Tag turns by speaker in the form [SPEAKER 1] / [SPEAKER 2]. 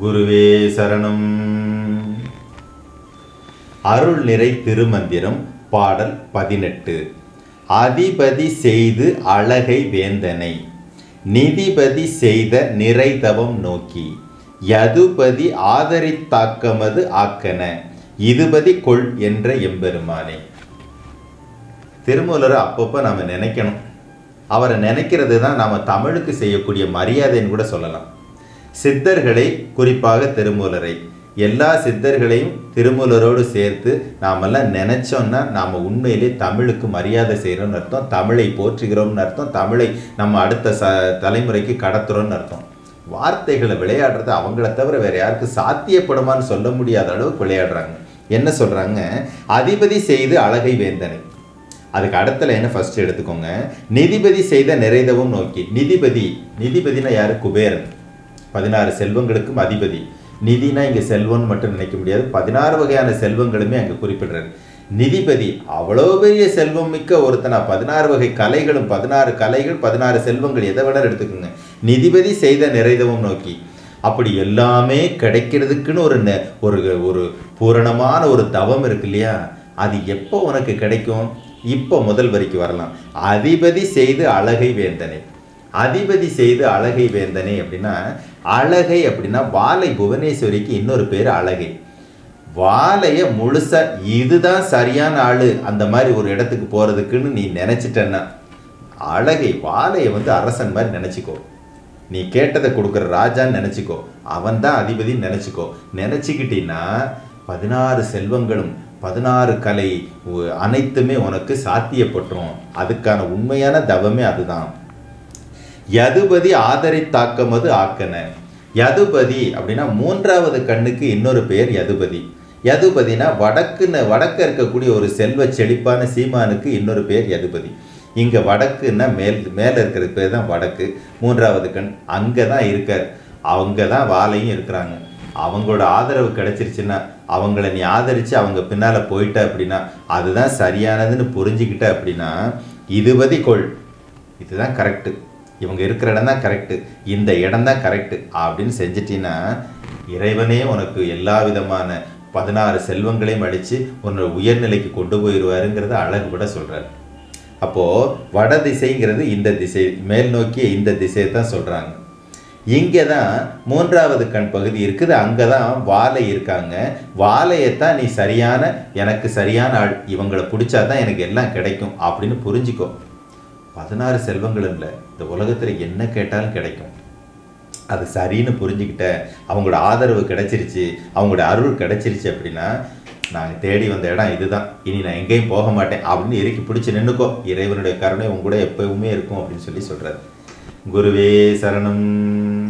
[SPEAKER 1] குருவே சரணம் அருள் நிறை திருமந்திரம் பாடல் பதினெட்டு அதிபதி செய்து அழகை வேந்தனை நிதிபதி செய்த நிறைதவம் நோக்கி யதுபதி ஆதரித்தாக்கமது ஆக்கன இதுபதி கொள் என்ற எம்பெருமானே திருமூலரை அப்பப்போ நம்ம நினைக்கணும் அவரை நினைக்கிறது தான் நாம் தமிழுக்கு செய்யக்கூடிய மரியாதைன்னு கூட சொல்லலாம் சித்தர்களை குறிப்பாக திருமூலரை எல்லா சித்தர்களையும் திருமூலரோடு சேர்த்து நாமெல்லாம் நினைச்சோம்னா நாம் உண்மையிலே தமிழுக்கு மரியாதை செய்கிறோம்னு அர்த்தம் தமிழை போற்றுகிறோம்னு அர்த்தம் தமிழை நம்ம அடுத்த ச தலைமுறைக்கு கடத்துறோம்னு அர்த்தம் வார்த்தைகளை விளையாடுறது அவங்கள தவிர வேற யாருக்கும் சாத்தியப்படுமான்னு சொல்ல முடியாத அளவுக்கு விளையாடுறாங்க என்ன சொல்றாங்க அதிபதி செய்து அழகை வேந்தனை அதுக்கு அடுத்தல என்ன ஃபர்ஸ்ட் எடுத்துக்கோங்க நிதிபதி செய்த நிறைதவும் நோக்கி நிதிபதி நிதிபதினா யாரு குபேரன் பதினாறு செல்வங்களுக்கும் அதிபதி நிதினா இங்க செல்வம்னு மட்டும் நினைக்க முடியாது பதினாறு வகையான செல்வங்களுமே அங்க குறிப்பிடுறாரு நிதிபதி அவ்வளோ பெரிய செல்வம் மிக்க ஒருத்தனா பதினாறு வகை கலைகளும் பதினாறு கலைகள் பதினாறு செல்வங்கள் எதை வேணாலும் எடுத்துக்கோங்க நிதிபதி செய்த நிறைதவும் நோக்கி அப்படி எல்லாமே கிடைக்கிறதுக்குன்னு ஒரு நெ- ஒரு ஒரு பூரணமான ஒரு தவம் இருக்கு இல்லையா அது எப்போ உனக்கு கிடைக்கும் இப்போ முதல் வரிக்கு வரலாம் அதிபதி செய்து அழகை வேந்தனை அதிபதி செய்து அழகை வேந்தனை அப்படின்னா அழகை அப்படின்னா வாலை புவனேஸ்வரிக்கு இன்னொரு பேர் அழகை வாலைய முழுசா இதுதான் சரியான ஆளு அந்த மாதிரி ஒரு இடத்துக்கு போறதுக்குன்னு நீ நினைச்சிட்டன்னா அழகை வாலைய வந்து அரசன் மாதிரி நினைச்சுக்கோ நீ கேட்டதை கொடுக்குற ராஜான்னு நினைச்சுக்கோ அவன் தான் அதிபதின்னு நினைச்சுக்கோ நினைச்சுக்கிட்டீன்னா பதினாறு செல்வங்களும் பதினாறு கலை உ- அனைத்துமே உனக்கு சாத்தியப்பட்டுரும் அதுக்கான உண்மையான தவமே அதுதான் யதுபதி ஆதரித்தாக்கமது ஆக்கன யதுபதி அப்படின்னா மூன்றாவது கண்ணுக்கு இன்னொரு பெயர் யதுபதி யதுபதினா வடக்குன்னு வடக்க இருக்கக்கூடிய ஒரு செல்வ செழிப்பான சீமானுக்கு இன்னொரு பெயர் யதுபதி இங்க வடக்குன்னா மேல் மேல இருக்கிற பேர் தான் வடக்கு மூன்றாவது கண் அங்கே தான் இருக்கார் அவங்க தான் வாழையும் இருக்கிறாங்க அவங்களோட ஆதரவு கிடைச்சிருச்சுன்னா அவங்கள நீ ஆதரிச்சு அவங்க பின்னால போயிட்ட அப்படின்னா அதுதான் சரியானதுன்னு புரிஞ்சுக்கிட்ட அப்படின்னா இதுபதி கொள் இதுதான் கரெக்டு இவங்க இருக்கிற இடம் தான் கரெக்டு இந்த இடம் தான் கரெக்டு அப்படின்னு செஞ்சிட்டீங்கன்னா இறைவனே உனக்கு எல்லா விதமான பதினாறு செல்வங்களையும் அடித்து உன்னோட உயர்நிலைக்கு கொண்டு போயிடுவாருங்கிறத அழகுபட சொல்கிறார் அப்போது வட திசைங்கிறது இந்த திசை மேல் நோக்கிய இந்த திசையை தான் சொல்கிறாங்க இங்கே தான் மூன்றாவது கண் பகுதி இருக்குது அங்கே தான் வாழை இருக்காங்க வாழையத்தான் நீ சரியான எனக்கு சரியான ஆள் இவங்களை பிடிச்சா தான் எனக்கு எல்லாம் கிடைக்கும் அப்படின்னு புரிஞ்சுக்கோ பதினாறு செல்வங்கள் இல்லை இந்த உலகத்தில் என்ன கேட்டாலும் கிடைக்கும் அது சரின்னு புரிஞ்சுக்கிட்ட அவங்களோட ஆதரவு கிடைச்சிருச்சு அவங்களோட அருள் கிடைச்சிருச்சு அப்படின்னா நாங்கள் தேடி வந்த இடம் இதுதான் இனி நான் எங்கேயும் போக மாட்டேன் அப்படின்னு இறுக்கி பிடிச்சி நின்றுக்கோ இறைவனுடைய கருணை உங்க கூட எப்பவுமே இருக்கும் அப்படின்னு சொல்லி சொல்றாரு குருவே சரணம்